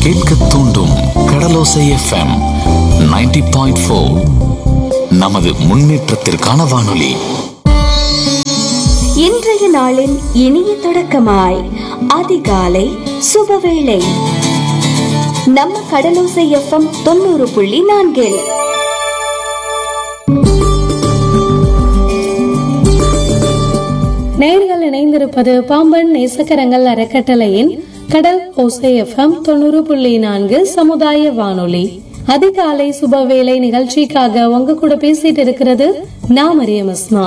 கேட்க தூண்டும் கடலோசை FM 90.4 point four நமது முன்னேற்றத்திற்கான வானொலி இன்றைய நாளின் இனிய தொடக்கமாய் அதிகாலை சுபவேளை நம்ம கடலோசை எஃப்எம் தொண்ணூறு புள்ளி நான்கில் நேர்கள் இணைந்திருப்பது பாம்பன் நேசக்கரங்கள் அறக்கட்டளையின் கடல் ஓசை எஃப்எம் தொண்ணூறு புள்ளி நான்கு சமுதாய வானொலி அதிகாலை சுபவேளை நிகழ்ச்சிக்காக உங்க கூட பேசிட்டு இருக்கிறது நான் மரியம் அஸ்மா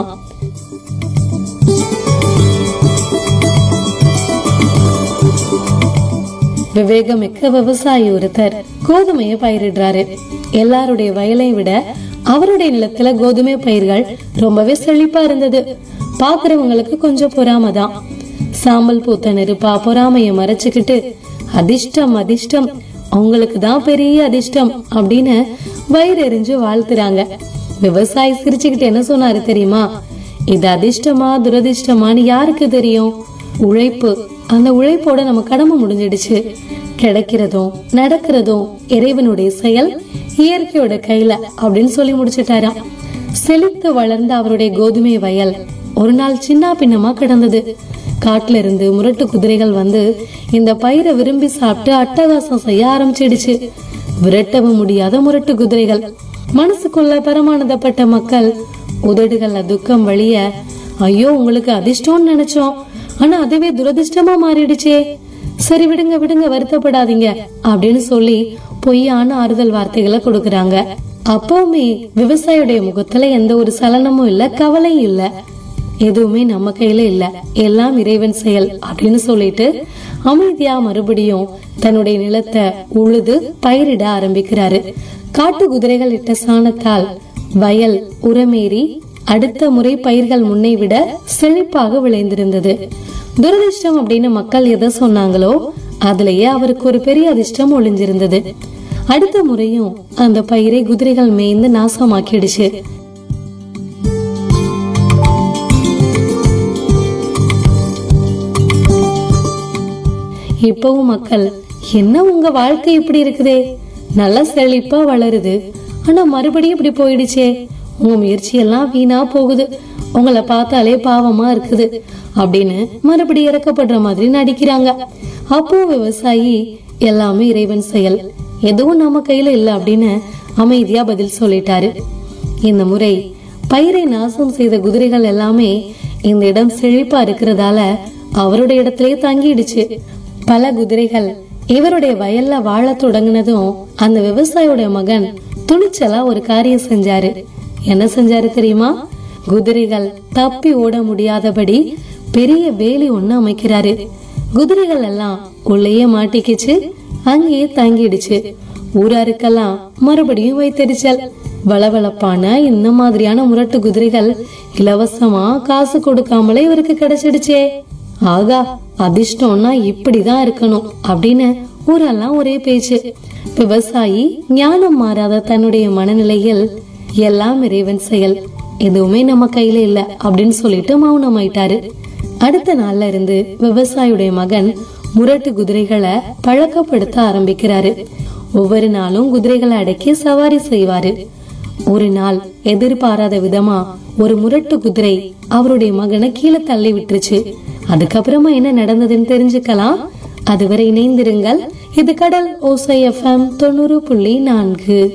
விவேகமிக்க விவசாயி ஒருத்தர் கோதுமையை பயிரிடுறாரு எல்லாருடைய வயலை விட அவருடைய நிலத்துல கோதுமை பயிர்கள் ரொம்பவே செழிப்பா இருந்தது பாக்குறவங்களுக்கு கொஞ்சம் பொறாம தான் சாம்பல் பூத்த நெருப்பா பொறாமைய மறைச்சுக்கிட்டு அதிர்ஷ்டம் அதிர்ஷ்டம் அவங்களுக்கு தான் பெரிய அதிர்ஷ்டம் அப்படின்னு வயிறு எரிஞ்சு வாழ்த்துறாங்க விவசாயி சிரிச்சுக்கிட்டு என்ன சொன்னாரு தெரியுமா இது அதிர்ஷ்டமா துரதிர்ஷ்டமான்னு யாருக்கு தெரியும் உழைப்பு அந்த உழைப்போட நம்ம கடமை முடிஞ்சிடுச்சு கிடைக்கிறதும் நடக்கிறதும் இறைவனுடைய செயல் இயற்கையோட கையில அப்படின்னு சொல்லி முடிச்சிட்டாராம் செழித்து வளர்ந்த அவருடைய கோதுமை வயல் ஒரு நாள் சின்ன பின்னமா கிடந்தது காட்டுல இருந்து முரட்டு குதிரைகள் வந்து இந்த பயிரை விரும்பி சாப்பிட்டு அட்டகாசம் செய்ய ஆரம்பிச்சிடுச்சு விரட்டவும் முடியாத முரட்டு குதிரைகள் மனசுக்குள்ள பரமானதப்பட்ட மக்கள் உதடுகள்ல துக்கம் வழிய ஐயோ உங்களுக்கு அதிர்ஷ்டம்னு நினைச்சோம் ஆனா அதுவே துரதிர்ஷ்டமா மாறிடுச்சே சரி விடுங்க விடுங்க வருத்தப்படாதீங்க அப்படின்னு சொல்லி பொய்யான ஆறுதல் வார்த்தைகளை கொடுக்கறாங்க அப்பவுமே விவசாயியுடைய முகத்துல எந்த ஒரு சலனமும் இல்ல கவலையும் இல்ல எதுவுமே நம்ம கையில இல்ல எல்லாம் இறைவன் செயல் அப்படின்னு சொல்லிட்டு அமைதியா மறுபடியும் தன்னுடைய நிலத்தை உழுது பயிரிட ஆரம்பிக்கிறாரு காட்டு குதிரைகள் இட்ட சாணத்தால் வயல் உரமேறி அடுத்த முறை பயிர்கள் முன்னை விட செழிப்பாக விளைந்திருந்தது துரதிர்ஷ்டம் அப்படின்னு மக்கள் எதை சொன்னாங்களோ அதுலயே அவருக்கு ஒரு பெரிய அதிர்ஷ்டம் ஒளிஞ்சிருந்தது அடுத்த முறையும் அந்த பயிரை குதிரைகள் மேய்ந்து நாசமாக்கிடுச்சு இப்பவும் மக்கள் என்ன உங்க வாழ்க்கை இப்படி இருக்குதே நல்லா செழிப்பா வளருது ஆனா மறுபடியும் இப்படி போயிடுச்சே உங்க முயற்சி எல்லாம் வீணா போகுது உங்களை பார்த்தாலே பாவமா இருக்குது அப்படின்னு மறுபடியும் இறக்கப்படுற மாதிரி நடிக்கிறாங்க அப்போ விவசாயி எல்லாமே இறைவன் செயல் எதுவும் நம்ம கையில இல்ல அப்படின்னு அமைதியா பதில் சொல்லிட்டாரு இந்த முறை பயிரை நாசம் செய்த குதிரைகள் எல்லாமே இந்த இடம் செழிப்பா இருக்கிறதால அவருடைய இடத்திலே தங்கிடுச்சு பல குதிரைகள் இவருடைய வயல்ல வாழ தொடங்கினதும் அந்த விவசாயியோட மகன் துணிச்சலா ஒரு காரியம் செஞ்சாரு என்ன செஞ்சாரு தெரியுமா குதிரைகள் தப்பி ஓட முடியாதபடி பெரிய வேலி ஒண்ணு அமைக்கிறாரு குதிரைகள் எல்லாம் உள்ளேயே மாட்டிக்கிச்சு அங்கேயே தங்கிடுச்சு ஊராருக்கெல்லாம் மறுபடியும் வைத்தறிச்சல் வளவளப்பான இந்த மாதிரியான முரட்டு குதிரைகள் இலவசமா காசு கொடுக்காமலே இவருக்கு கிடைச்சிடுச்சே ஆகா அதிர்ஷ்டம்னா இப்படிதான் இருக்கணும் அப்படின்னு ஊரெல்லாம் ஒரே பேச்சு விவசாயி ஞானம் மாறாத தன்னுடைய மனநிலையில் எல்லாம் இறைவன் செயல் எதுவுமே நம்ம கையில இல்ல அப்படின்னு சொல்லிட்டு மௌனமாயிட்டாரு அடுத்த நாள்ல இருந்து விவசாயியுடைய மகன் முரட்டு குதிரைகளை பழக்கப்படுத்த ஆரம்பிக்கிறாரு ஒவ்வொரு நாளும் குதிரைகளை அடக்கி சவாரி செய்வாரு ஒரு நாள் எதிர்பாராத விதமா ஒரு முரட்டு குதிரை அவருடைய மகனை கீழே தள்ளி விட்டுருச்சு அதுக்கப்புறமா என்ன நடந்ததுன்னு தெரிஞ்சுக்கலாம் அதுவரை இணைந்திருங்கள் இது கடல் ஓசை எஃப்எம் தொண்ணூறு புள்ளி நான்கு